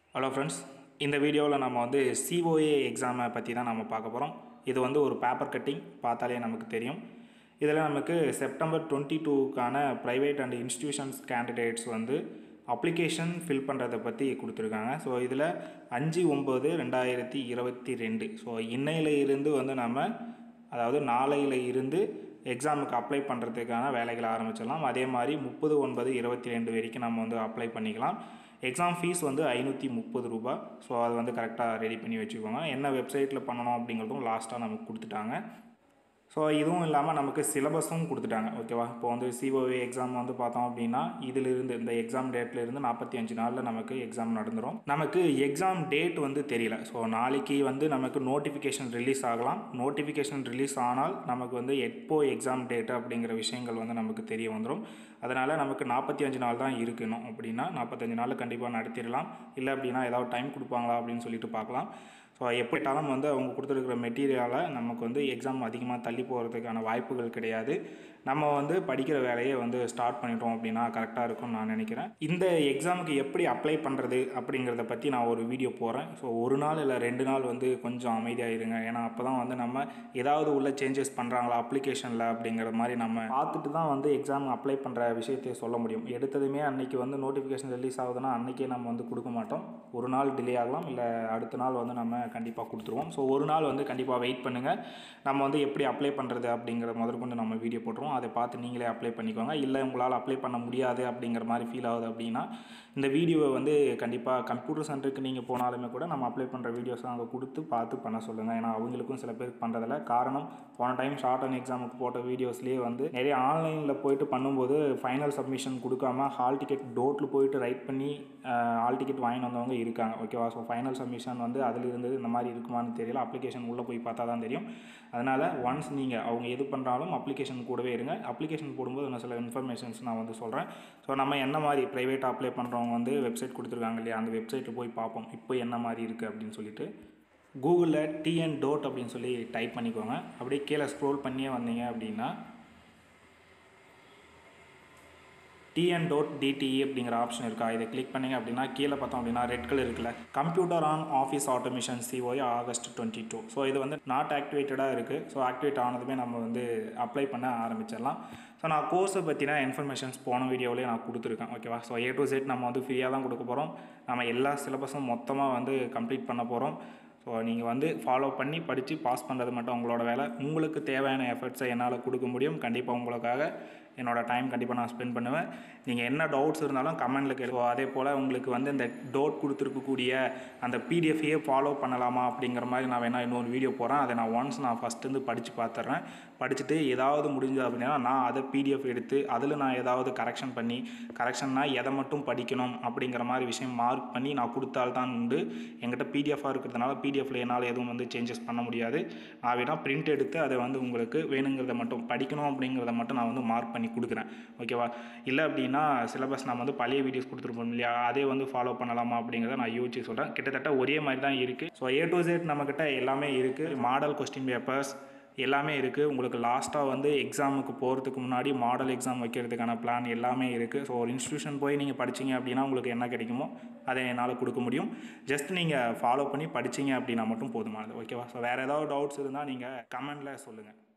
hello friends இந்த வீடியோவில் நம்ம வந்து சிஓஏ எக்ஸாமை பற்றி தான் நம்ம பார்க்க போகிறோம் இது வந்து ஒரு பேப்பர் கட்டிங் பார்த்தாலே நமக்கு தெரியும் இதில் நமக்கு செப்டம்பர் டுவெண்ட்டி டூக்கான ப்ரைவேட் அண்ட் இன்ஸ்டிடியூஷன்ஸ் கேண்டிடேட்ஸ் வந்து அப்ளிகேஷன் ஃபில் பண்ணுறதை பற்றி கொடுத்துருக்காங்க ஸோ இதில் அஞ்சு ஒம்பது ரெண்டாயிரத்தி இருபத்தி ரெண்டு ஸோ இன்னையில இருந்து வந்து நம்ம அதாவது நாளையில இருந்து எக்ஸாமுக்கு அப்ளை பண்ணுறதுக்கான வேலைகளை ஆரம்பிச்சிடலாம் அதே மாதிரி முப்பது ஒன்பது இருபத்தி ரெண்டு வரைக்கும் நம்ம வந்து அப்ளை பண்ணிக்கலாம் எக்ஸாம் ஃபீஸ் வந்து ஐநூற்றி முப்பது ரூபா ஸோ அது வந்து கரெக்டாக ரெடி பண்ணி வச்சுக்கோங்க என்ன வெப்சைட்டில் பண்ணணும் அப்படிங்கிறதும் லாஸ்ட்டாக நமக்கு கொடுத்துட்டாங்க ஸோ இதுவும் இல்லாமல் நமக்கு சிலபஸும் கொடுத்துட்டாங்க ஓகேவா இப்போ வந்து சிஓஏ எக்ஸாம் வந்து பார்த்தோம் அப்படின்னா இதிலிருந்து இந்த எக்ஸாம் டேட்லேருந்து நாற்பத்தி அஞ்சு நாளில் நமக்கு எக்ஸாம் நடந்துடும் நமக்கு எக்ஸாம் டேட் வந்து தெரியல ஸோ நாளைக்கு வந்து நமக்கு நோட்டிஃபிகேஷன் ரிலீஸ் ஆகலாம் நோட்டிஃபிகேஷன் ரிலீஸ் ஆனால் நமக்கு வந்து எப்போ எக்ஸாம் டேட் அப்படிங்கிற விஷயங்கள் வந்து நமக்கு தெரிய வந்துடும் அதனால் நமக்கு நாற்பத்தி அஞ்சு நாள் தான் இருக்கணும் அப்படின்னா நாற்பத்தஞ்சு நாளில் கண்டிப்பாக நடத்திடலாம் இல்லை அப்படின்னா ஏதாவது டைம் கொடுப்பாங்களா அப்படின்னு சொல்லிட்டு பார்க்கலாம் ஸோ எப்படிட்டாலும் வந்து அவங்க கொடுத்துருக்குற மெட்டீரியலை நமக்கு வந்து எக்ஸாம் அதிகமாக தள்ளி போகிறதுக்கான வாய்ப்புகள் கிடையாது நம்ம வந்து படிக்கிற வேலையை வந்து ஸ்டார்ட் பண்ணிட்டோம் அப்படின்னா கரெக்டாக இருக்கும்னு நான் நினைக்கிறேன் இந்த எக்ஸாமுக்கு எப்படி அப்ளை பண்ணுறது அப்படிங்கிறத பற்றி நான் ஒரு வீடியோ போகிறேன் ஸோ ஒரு நாள் இல்லை ரெண்டு நாள் வந்து கொஞ்சம் அமைதியாக இருங்க ஏன்னா அப்போ தான் வந்து நம்ம ஏதாவது உள்ள சேஞ்சஸ் பண்ணுறாங்களா அப்ளிகேஷனில் அப்படிங்கிற மாதிரி நம்ம பார்த்துட்டு தான் வந்து எக்ஸாம் அப்ளை பண்ணுற விஷயத்தை சொல்ல முடியும் எடுத்ததுமே அன்றைக்கி வந்து நோட்டிஃபிகேஷன் ரிலீஸ் ஆகுதுன்னா அன்றைக்கே நம்ம வந்து கொடுக்க மாட்டோம் ஒரு நாள் டிலே ஆகலாம் இல்லை அடுத்த நாள் வந்து நம்ம கண்டிப்பாக கொடுத்துருவோம் ஸோ ஒரு நாள் வந்து கண்டிப்பாக வெயிட் பண்ணுங்கள் நம்ம வந்து எப்படி அப்ளை பண்ணுறது அப்படிங்கிற முதற்கொண்டு நம்ம வீடியோ போட்டுருவோம் அதை பார்த்து நீங்களே அப்ளை பண்ணிக்கோங்க இல்லை உங்களால் அப்ளை பண்ண முடியாது அப்படிங்கிற மாதிரி ஃபீல் ஆகுது அப்படின்னா இந்த வீடியோவை வந்து கண்டிப்பாக கம்ப்யூட்டர் சென்டருக்கு நீங்கள் போனாலுமே கூட நம்ம அப்ளை பண்ணுற வீடியோஸ் அங்கே கொடுத்து பார்த்து பண்ண சொல்லுங்கள் ஏன்னா அவங்களுக்கும் சில பேருக்கு பண்ணுறதில்ல காரணம் போன டைம் ஷார்ட் அண்ட் எக்ஸாமுக்கு போட்ட வீடியோஸ்லேயே வந்து நிறைய ஆன்லைனில் போயிட்டு பண்ணும்போது ஃபைனல் சப்மிஷன் கொடுக்காம ஹால் டிக்கெட் டோட்டில் போயிட்டு ரைட் பண்ணி ஹால் டிக்கெட் வாங்கிட்டு வந்தவங்க இருக்காங்க ஓகேவா ஸோ ஃபைனல் சப்மிஷன் வந்து அதில் இருந்தது இந்த மாதிரி இருக்குமான்னு தெரியல அப்ளிகேஷன் உள்ளே போய் பார்த்தா தான் தெரியும் அதனால் ஒன்ஸ் நீங்கள் அவங்க எது பண்ணுறாலும் அப்ளிகேஷன் கூடவே இருங்க அப்ளிகேஷன் போடும்போது நான் சில இன்ஃபர்மேஷன்ஸ் நான் வந்து சொல்கிறேன் ஸோ நம்ம என்ன மாதிரி ப்ரைவேட்டாக அப்ளை பண்ணுறவங்க வந்து வெப்சைட் கொடுத்துருக்காங்க இல்லையா அந்த வெப்சைட்டில் போய் பார்ப்போம் இப்போ என்ன மாதிரி இருக்குது அப்படின்னு சொல்லிட்டு கூகுளில் டிஎன் டோட் அப்படின்னு சொல்லி டைப் பண்ணிக்கோங்க அப்படியே கீழே ஸ்க்ரோல் பண்ணியே வந்தீங்க அப்படின்னா டிஎன் டாட் டிடிஇ அப்படிங்கிற ஆப்ஷன் இருக்கா இதை கிளிக் பண்ணிங்க அப்படின்னா கீழே பார்த்தோம் அப்படின்னா ரெட் கலர் இருக்குல்ல computer on office automation COA August twenty two so இது வந்து நாட் ஆக்டிவேட்டடாக இருக்குது ஸோ ஆக்டிவேட் ஆனதுமே நம்ம வந்து அப்ளை பண்ண ஆரம்பிச்சிடலாம் ஸோ நான் கோர்ஸை பற்றின இன்ஃபர்மேஷன்ஸ் போன வீடியோவிலே நான் கொடுத்துருக்கேன் ஓகேவா ஸோ ஏ டு செட் நம்ம வந்து ஃப்ரீயாக தான் கொடுக்க போகிறோம் நம்ம எல்லா சிலபஸும் மொத்தமாக வந்து கம்ப்ளீட் பண்ண போகிறோம் ஸோ நீங்கள் வந்து ஃபாலோ பண்ணி படித்து பாஸ் பண்ணுறது மட்டும் உங்களோட வேலை உங்களுக்கு தேவையான எஃபர்ட்ஸை என்னால் கொடுக்க முடியும் கண்டிப்பாக உங்களுக்காக என்னோடய டைம் கண்டிப்பாக நான் ஸ்பெண்ட் பண்ணுவேன் நீங்கள் என்ன டவுட்ஸ் இருந்தாலும் கமெண்டில் கேளுங்க அதே போல் உங்களுக்கு வந்து இந்த டவுட் கொடுத்துருக்கக்கூடிய அந்த பிடிஎஃபையே ஃபாலோ பண்ணலாமா அப்படிங்கிற மாதிரி நான் வேணால் இன்னொரு வீடியோ போகிறேன் அதை நான் ஒன்ஸ் நான் ஃபஸ்ட்டு வந்து படித்து பார்த்துட்றேன் படிச்சுட்டு ஏதாவது முடிஞ்சது அப்படின்னா நான் அதை பிடிஎஃப் எடுத்து அதில் நான் ஏதாவது கரெக்ஷன் பண்ணி கரெக்ஷன்னா எதை மட்டும் படிக்கணும் அப்படிங்கிற மாதிரி விஷயம் மார்க் பண்ணி நான் கொடுத்தால்தான் உண்டு எங்கிட்ட பிடிஎஃபாக இருக்கிறதுனால பிடிஎஃப்ல என்னால் எதுவும் வந்து சேஞ்சஸ் பண்ண முடியாது நான் வேணால் பிரிண்ட் எடுத்து அதை வந்து உங்களுக்கு வேணுங்கிறத மட்டும் படிக்கணும் அப்படிங்கிறத மட்டும் நான் வந்து மார்க் பண்ணி கொடுக்குறேன் ஓகேவா இல்லை அப்படின்னா சிலபஸ் நம்ம வந்து பழைய வீடியோஸ் கொடுத்துருப்போம் இல்லையா அதே வந்து ஃபாலோ பண்ணலாமா அப்படிங்கிறத நான் யோசிச்சு சொல்கிறேன் கிட்டத்தட்ட ஒரே மாதிரி தான் இருக்குது ஸோ ஏ டு ஜெட் நம்மக்கிட்ட எல்லாமே இருக்குது மாடல் கொஸ்டின் பேப்பர்ஸ் எல்லாமே இருக்குது உங்களுக்கு லாஸ்ட்டாக வந்து எக்ஸாமுக்கு போகிறதுக்கு முன்னாடி மாடல் எக்ஸாம் வைக்கிறதுக்கான பிளான் எல்லாமே இருக்குது ஸோ ஒரு இன்ஸ்டியூஷன் போய் நீங்கள் படிச்சிங்க அப்படின்னா உங்களுக்கு என்ன கிடைக்குமோ அதை என்னால் கொடுக்க முடியும் ஜஸ்ட் நீங்கள் ஃபாலோ பண்ணி படிச்சிங்க அப்படின்னா மட்டும் போதுமானது ஓகேவா ஸோ வேறு ஏதாவது டவுட்ஸ் இருந்தால் நீங்கள் கமெண்டில் சொல்லுங்கள்